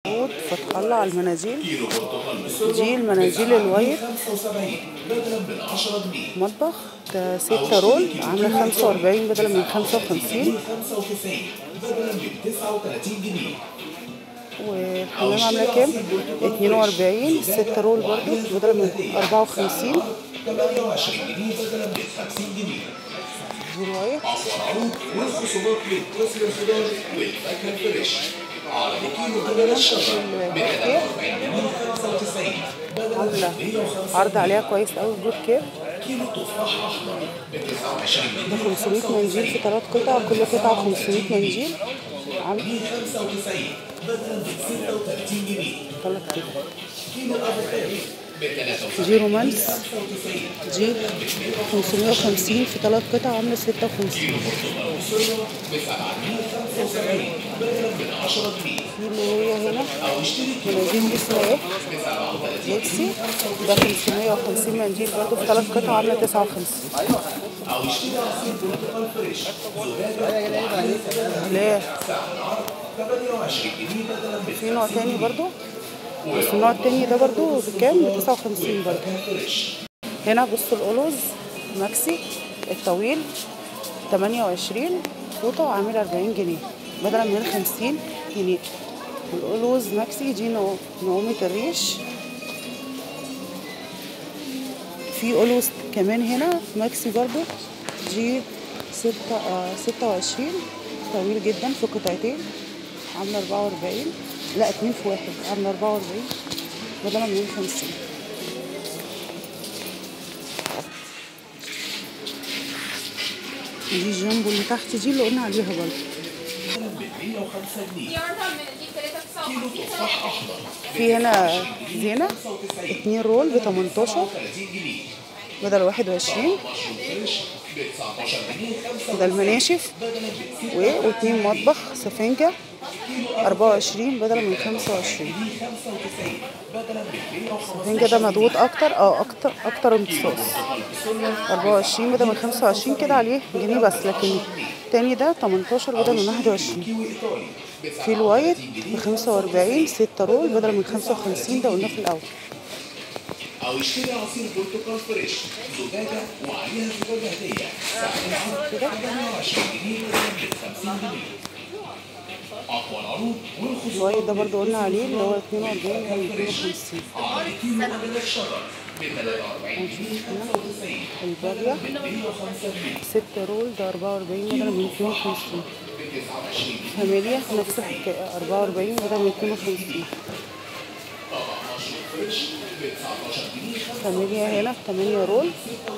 مظبوط فتح الله على المناديل دي المناديل الوايت مطبخ ده ستة رول عاملة خمسة وأربعين بدلا من خمسة وخمسين والحمام عاملة كام؟ اتنين وأربعين ستة رول برضو بدلا من أربعة وخمسين دي الوايت عاملة عرض عليها كويس قوي جود كير ده 500 منجيل في ثلاث قطع كل قطعة 500 منجيل عامل ثلاث قطع دي رومانس دي 550 في ثلاث قطع عاملة 56 دي اللي هي هنا مناديل اسمها ايه؟ ميكسي ده 550 منجيل برضه في ثلاث قطع عاملة 59 ليه؟ في نوع تاني برضه بس النوع التاني ده برضو بكام؟ ب 59 برضو هنا بصوا القلوز ماكسي الطويل 28 فوطة عامل 40 جنيه بدلا من 50 جنيه القلوز ماكسي دي نو- نعومة الريش في قلوز كمان هنا ماكسي برضو دي ستة آه ستة وعشرين طويل جدا في قطعتين عاملة أربعة وأربعين لا اتنين في واحد عاملة أربعة وأربعين بدلا من خمسين دي الجامبو اللي تحت دي اللي قلنا عليها برضه دي عارفة المناديل 359 في هنا زينة اتنين رول ب 18 بدل واحد وعشرين ده المناشف و- واتنين مطبخ سفنجة أربعة وعشرين بدل من خمسة وعشرين السفنجة ده مضغوط أكتر اه أكتر أكتر امتصاص أربعة وعشرين بدل من خمسة وعشرين كده عليه جنيه بس لكن التاني ده تمنتاشر بدل من واحد وعشرين في الوايت بخمسة وأربعين ستة رول بدل من خمسة وخمسين ده قلناه في الأول أو اشتري عصير برتقال فريش زجاجة وعليها زجاجة هدية سعرها 28 جنيه بدل من 50 جنيه أقوى العروض والخصوصات الوايت ده برضه قلنا عليه اللي هو اتنين وأربعين بدل من اتنين وخمسين على كيلو من الشجر ب 43 جنيه البابيا ستة رول ده أربعة وأربعين بدل من اتنين وخمسين فاميليا نفس الحكاية أربعة وأربعين بدل من اتنين وخمسين فاميليا هنا تمانية رول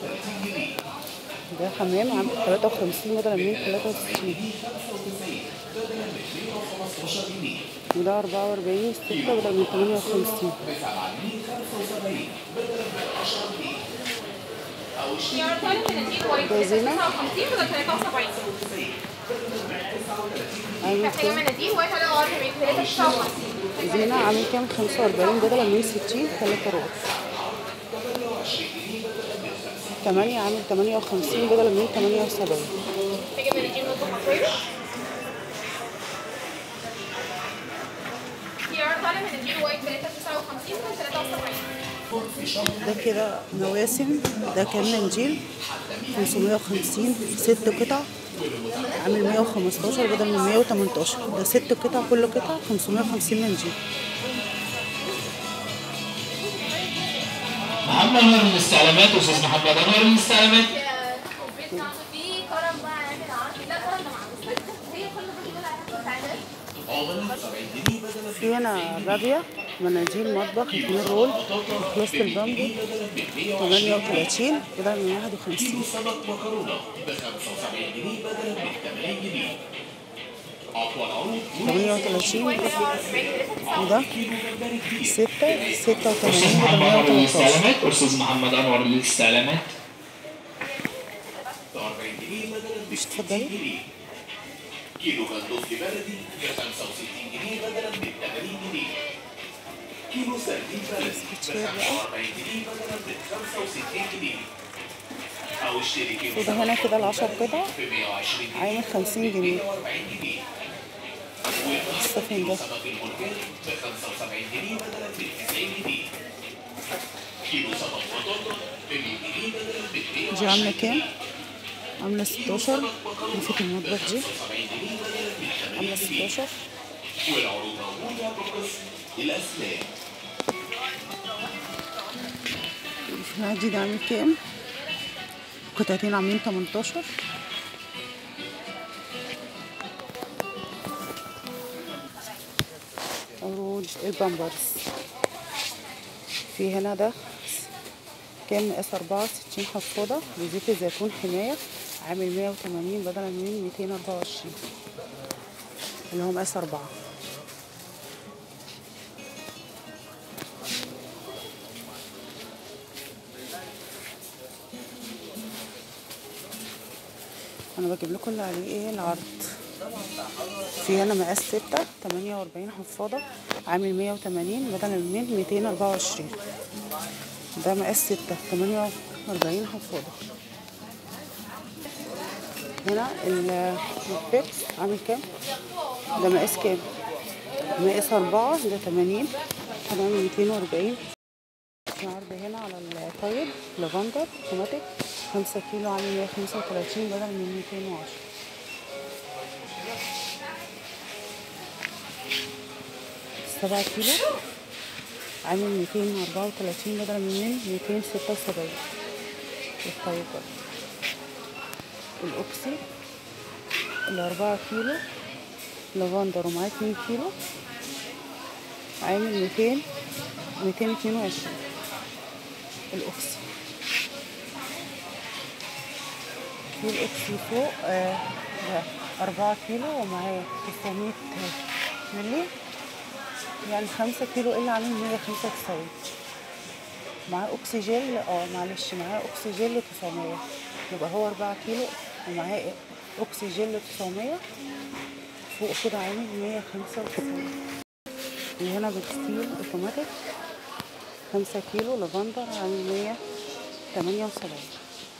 ده حمام عامل تلاتة وخمسين بدل من تلاتة وستين وده أربعة وأربعين ستة بدل من تمانية وخمسين دي عارفة المناديل وايت ده زينة 59 بدل 73 عامل هي كام؟ مناديل وايت على الأرض ب 359 زينة عامل كام خمسة وأربعين بدل من ستين تلاتة رول تمانية عامل تمانية وخمسين بدل من تمانية وسبعين تيجي مناديل مطبخ كويس دي عارفة المناديل وايت ب 359 بدل 73 ده كده مواسم ده كان منجيل 550 ست قطع عامل 115 بدل من 118 ده ست قطع كل قطعة 550 منجيل محمد انور من الاستعلامات استاذ محمد انور من الاستعلامات البيت عامل فيه كرم بقى عامل عرض لا كرم ده معمول هي كل حاجة يقول عليها تعالى في هنا بابيا مناديل مطبخ 2 رول خلاص البامبو 38 بدل من 51 سمك مكرونة ب 75 جنيه بدل من 80 جنيه أقوى العروض 38 وده 6 86 بدل محمد انور 113 للاستعلامات استاذ محمد انور للاستعلامات 40 جنيه بدل من مش تفضلي كيلو جندوفلي بلدي ب 65 جنيه بدلا من 80 جنيه كيلو سردين بلدي ب 45 جنيه بدلا من 65 جنيه أو اشتري كيلو وده هنا كده العشر قطع ب 120 جنيه عامل 50 جنيه 40 جنيه السفن ده سمك المرجان ب كيلو سمك بطاطا ب 100 جنيه بدلا من 100 دي عاملة كام؟ عاملة 16 نسيت المطبخ دي عاملة 16 والعروض موجودة بقسم الأسنان العادي ده عامل كام؟ قطعتين عاملين 18 عروض البامبرز في هنا ده كام مقاس أربعة ستين حفاضة بزيت الزيتون حماية عامل مية وتمانين بدلا من ميتين أربعة وعشرين اللي هو مقاس أربعة انا بجيب لكم اللي عليه ايه العرض في هنا مقاس ستة تمانية وأربعين حفاضة عامل مية وتمانين بدل من ميتين أربعة وعشرين ده مقاس ستة تمانية وأربعين حفاضة هنا البيبس عامل كام؟ ده مقاس كام؟ مقاس أربعة ده تمانين هنعمل ميتين وأربعين في عرض هنا على الطيب لافندر اوتوماتيك خمسة كيلو عامل مية خمسة وتلاتين بدل من ميتين وعشرة سبعة كيلو عامل ميتين أربعة وتلاتين بدل من ميتين ستة وسبعين الطيب برضه الأوكسي الأربعة كيلو لافندر ومعاه اتنين كيلو عامل ميتين ميتين اتنين وعشرين الأوكسي في الأوكسي فوق آه ده أربعة كيلو ومعاه تسعمية ملي يعني خمسة كيلو إلا عامل مية خمسة وتسعين معاه أكسجين اه معلش معاه أكسجين تسعمية يبقى هو أربعة كيلو ومعاه أكسجين تسعمية فوق كده عامل مية خمسة وتسعين وهنا بتستيل اوتوماتيك خمسة كيلو لافندر عامل مية تمانية وسبعين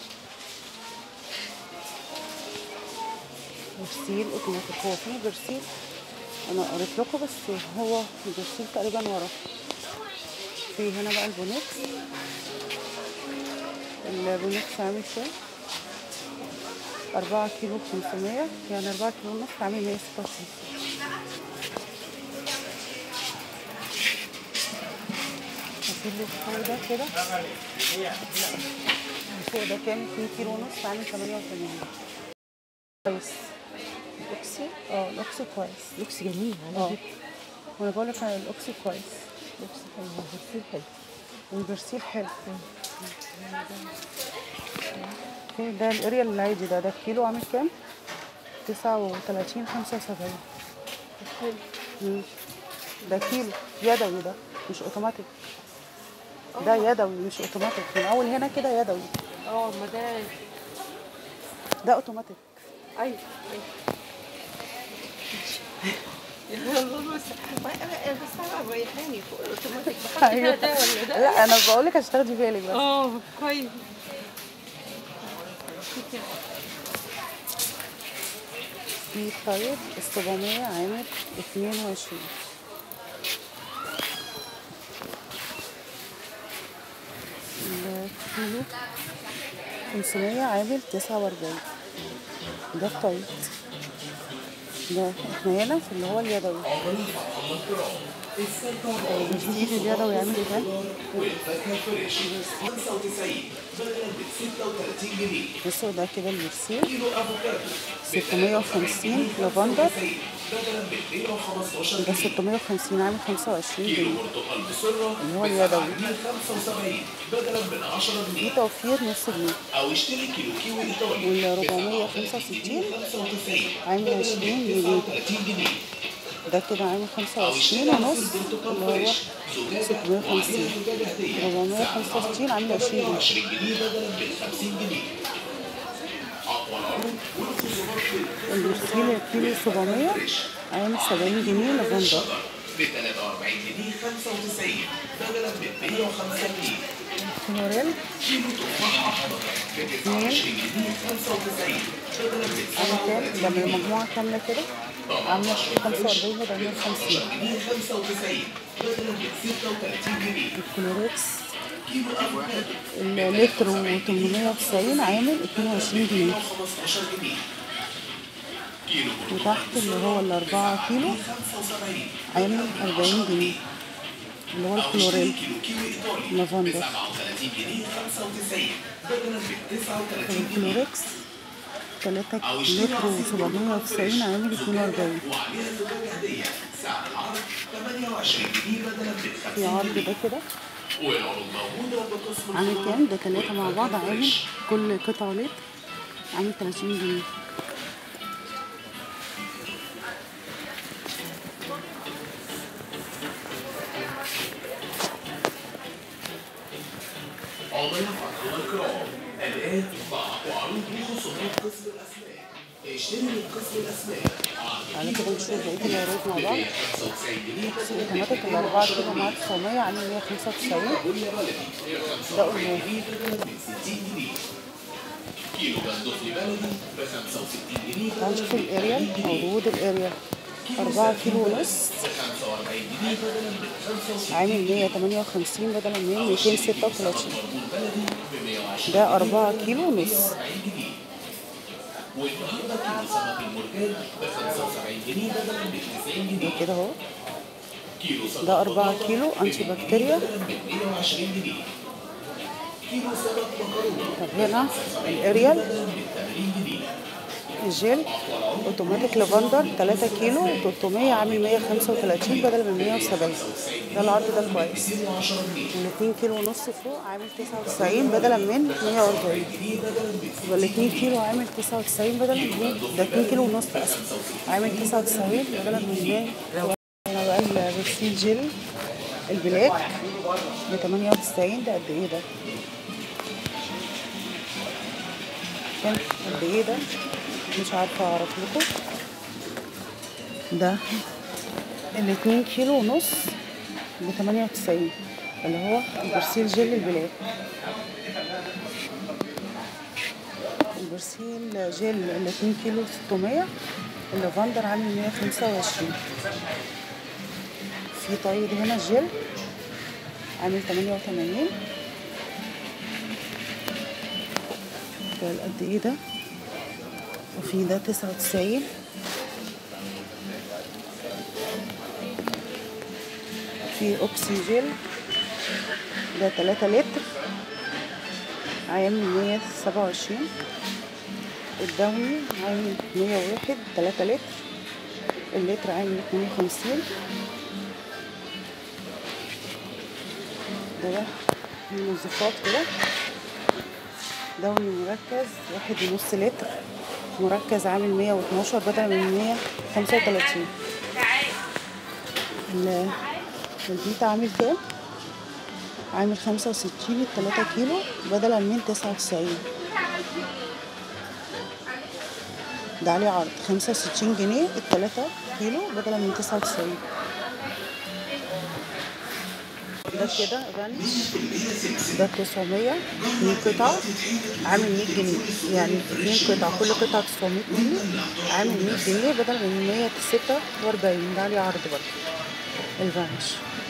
برسيل اوتوماتيك هو في برسيل انا قريت لكم بس هو البرسيل تقريبا ورا في هنا بقى البونكس البونكس عامل كام أربعة كيلو خمسمية يعني أربعة كيلو ونص عامل مية ستة وخمسين هسيب له فوق ده كده فوق ده كام 2 كيلو ونص عامل 88 كويس الاوكسي اه الاوكسي كويس لوكس جميل اه انا جبت وانا بقول لك الاوكسي كويس لوكس حلو وبرسيل حلو والبرسيل حلو في ده الاريال العادي ده ده الكيلو عامل كام؟ تسعة وتلاتين خمسة وسبعين مم. ده كيلو يدوي ده مش اوتوماتيك ده يدوي مش اوتوماتيك من اول هنا كده يدوي اه ما ده ده اوتوماتيك ايوه ايوه يا الله بس ما انا أنا بستغرب ريحاني فوق الاوتوماتيك بحط فيها ده ولا ده لا انا بقول لك عشان تاخدي بالك بس اه كويس في طيب ال 700 عامل 22 الكيلو 500 عامل 49 ده الطيب ده احنا هنا في اللي هو اليدوي البرستيج اليدوي يعمل كام؟ والفاكهة فريش 95 بدلا من 36 جنيه بصوا ده كده البرسيل كيلو افوكادو 650 لافندر بدلا من 115 ده 650 عامل 25 كيلو جنيه برتقال بسرة اللي هو اليدوي. جنيه 75 بدلا من 10 دي جنيه توفير نص جنيه أو اشتري كيلو كيوي إيطالي وال ب 465 95 عامل 20 جنيه 39 جنيه ده كده عامل أو 25 اشتري ونص عصير برتقال اللي هو فريش زجاجة 650 وعليها زجاجة هدية 465 عامل 20 جنيه 20 جنيه بدلا من 50 جنيه أقوى العروض والخصومات في البرسيل الكيلو 700 عامل 70 جنيه لافندر ب 43 جنيه 95 بدلا من 105 جنيه كلوريل كيلو تفاح أحمر ب 29 جنيه 95 بدلا من عامل كام؟ ده من المجموعة كاملة كده عاملة 45 بدل من 50 جنيه 95 بدلا من 36 جنيه الكلوريكس اللتر و890 عامل 22 جنيه 15 جنيه كيلو وتحت اللي هو الأربعة كيلو عامل 40 جنيه اللي هو الكلوريل كيلو كيوي ايطالي لافندر 37 جنيه 95 بدلا من 39 الكلوريكس 3 لتر و790 عامل 42 وعليها زجاجة هدية سعر العرض 28 جنيه بدلا من في 50 عرض ده كده والعروض موجودة بقسم عامل كام ده تلاتة مع بعض عامل كل قطعة لتر عامل 30 جنيه عملاء فتح الكرام الآن ضعف وعروض وخصومات قسم الأسماك اشتري من قسم الأسماك تعالى كده نشوف بقية العروض مع بعض 195 جنيه سوق التماتك الأربعة كيلو مع 900 عامل 195 ويا بلدي ده قلوب بدلا من 60 جنيه كيلو جندفلي بلدي ب 65 جنيه تعالى نشوف الاريال عروض الاريال أربعة كيلو ونص 45 جنيه بدلا من 65 عامل 158 بدلا من 236 بلدي ب 120 ده أربعة كيلو ونص جنيه والنهارده كيلو سمك المرجان ب 75 جنيه بدلا من 90 جنيه ده كده اهو كيلو سمك ده أربعة كيلو أنتي بكتيريا ب 120 جنيه كيلو سمك مكرونه طب هنا الاريال ب 80 جنيه الجيل اوتوماتيك لافندر 3 كيلو 300 عامل 135 بدل من 170 ده العرض ده كويس وال 2 كيلو ونص فوق عامل 99 بدلا من 140 يبقى ال 2 كيلو عامل 99 بدلا من ده 2 كيلو ونص اسف عامل 99 بدلا من 100 هنا بقى الغسيل جيل البلاك ب 98 ده قد ايه ده؟ كام قد ايه ده؟ مش عارفة اعرف لكم ده الاتنين كيلو ونص بتمانية وتسعين اللي هو البرسيل جيل البلاد البرسيل جيل الاتنين كيلو ستمية اللافندر عامل مية خمسة وعشرين في طيب هنا جيل عامل تمانية وتمانين ده قد ايه ده وفي ده تسعة وتسعين في أكسجين ده تلاتة لتر عامل مية سبعة وعشرين الدوني عامل مية واحد تلاتة لتر اللتر عامل اتنين وخمسين ده ده منظفات كده دوني مركز واحد ونص لتر مركز عامل مية واتناشر بدل من مية خمسة وتلاتين ال- البيتا عامل كام؟ عامل خمسة وستين التلاتة كيلو بدلا من تسعة وتسعين ده عليه عرض خمسة وستين جنيه التلاتة كيلو بدلا من تسعة وتسعين ده كده فانيش ده 900 100 قطعة عامل 100 جنيه يعني 2 قطعة كل قطعة 900 جنيه عامل 100 جنيه بدل من 146 ده عليه عرض برضه الفانيش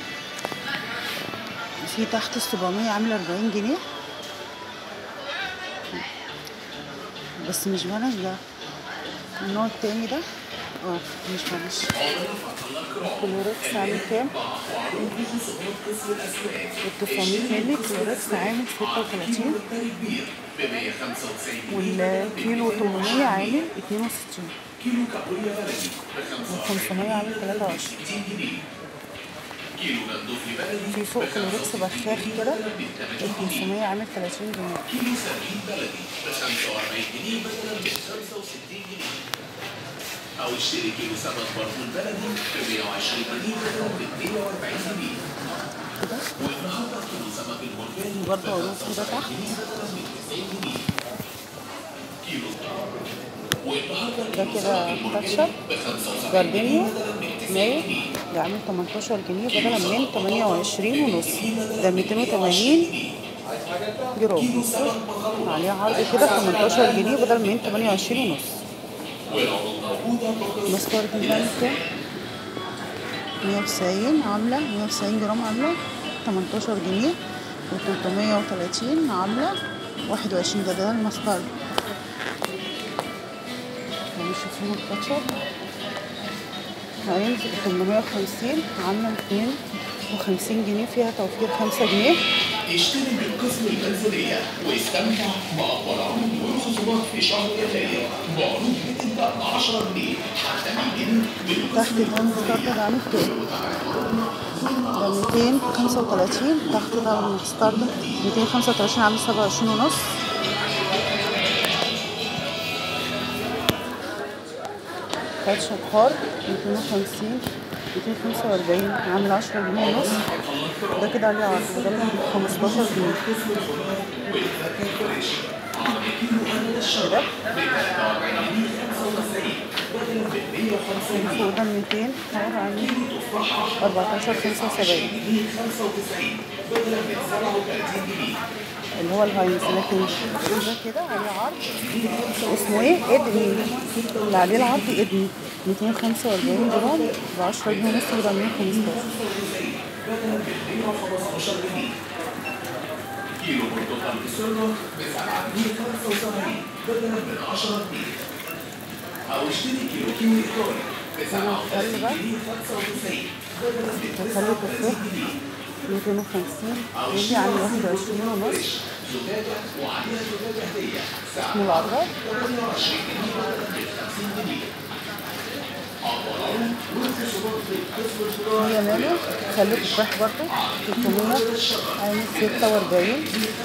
في تحت ال 700 عامل 40 جنيه بس مش فانيش ده النوع التاني ده اه مش فانيش كلوركس عامل كام؟ ال 900 مللي كلوركس عامل 36 ب 195 والكيلو 800 عامل 62 كيلو كابوريا بلدي ب وال 500 عامل 23 جنيه كيلو جندوفلي بلدي في فوق كلوركس بخاخ كده ال 500 عامل 30 جنيه كيلو سردين بلدي ب 45 جنيه بدلا من 65 جنيه أو اشتري كيلو سمك برغون بلدي ب 120 جنيه بدلا من 140 جنيه والنهارده كيلو سمك المرجان برضه عروض كده تحت كيلو والنهارده ده كده كاتشب جاردينيو مايو ده عامل 18 جنيه بدلا من 28 ونص ده 280 جرام عليه عرض كده 18 جنيه بدل من 28 ونص مسترد البنك كام؟ 190 عاملة 190 جرام عاملة 18 جنيه وتلتمية وتلاتين عاملة واحد وعشرين ده ده المسترد هنشوف هنا الكاتشب هينزل تمنمية وخمسين عاملة ميتين وخمسين جنيه فيها توفير خمسة جنيه اشتري من قسم المنزلية واستمتع بأفضل عروض والخصومات في شهر يناير بعروض بتبدأ ب 10 جنيه حتى 100 جنيه تحت ده المسترد عامل كام؟ ده ميتين خمسة وتلاتين تحت ده المسترد ميتين خمسة وتلاتين عامل سبعة وعشرين ونص كاتشب حار ميتين وخمسين ميتين خمسة وأربعين عامل عشرة جنيه ونص ده كده عليه عرض ده بخمستاشر جنيه كده فوق ده ميتين حار عامل أربعتاشر خمسة وسبعين اللي هو الهاينز لكن ده كده عليه عرض اسمه ايه؟ ادمي اللي عليه العرض ادمي 245 جرام ب 10 جنيه ونص وده 115 كيلو برتقال بسرة ب 7 جنيه 75 بدلا من 10 جنيه أو اشتري كيلو كيوي إيطالي ب 37 جنيه 95 بدلا من هخلي تفاح 250 يجي عن 21 ونص زجاجة وعليها زجاجة هدية سعر اسمه العراض 28 جنيه بدلا من 50 جنيه أفضل عروض والخصومات في قسم الخضار هي ماله خلي تفاح برضه 300 عامل 46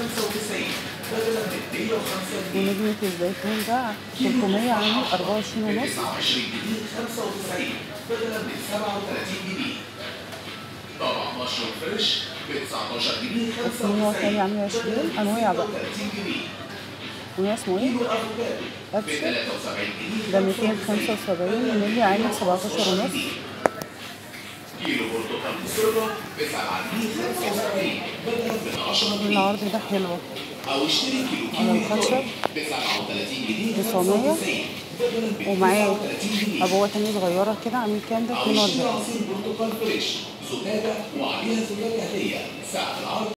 ونجمة الزيتون ده 300 عامل 24 ونص 29 جنيه 95 بدلا من 37 جنيه طبق مشروم فريش ب 19 جنيه اسمه هو تاني عامل 20 أنواع بقى 30 جنيه أنواع اسمه ايه؟ كيلو افوكادو ب أبشر 73 جنيه ده 275 مللي عامل 17 ونص كيلو برتقال بسرة ب 7 جنيه 75 بدلا من 10 جنيه العرض ده حلو او اشتري كيلو على كيلو الكاتشب ب 37 جنيه 900 بدلا من ومعاه 39 جنيه أبوة تانية صغيرة كده عامل كام ده؟ او اشتري 42 عصير برتقال فريش زجاجة وعليها زجاجة هدية سعر العرض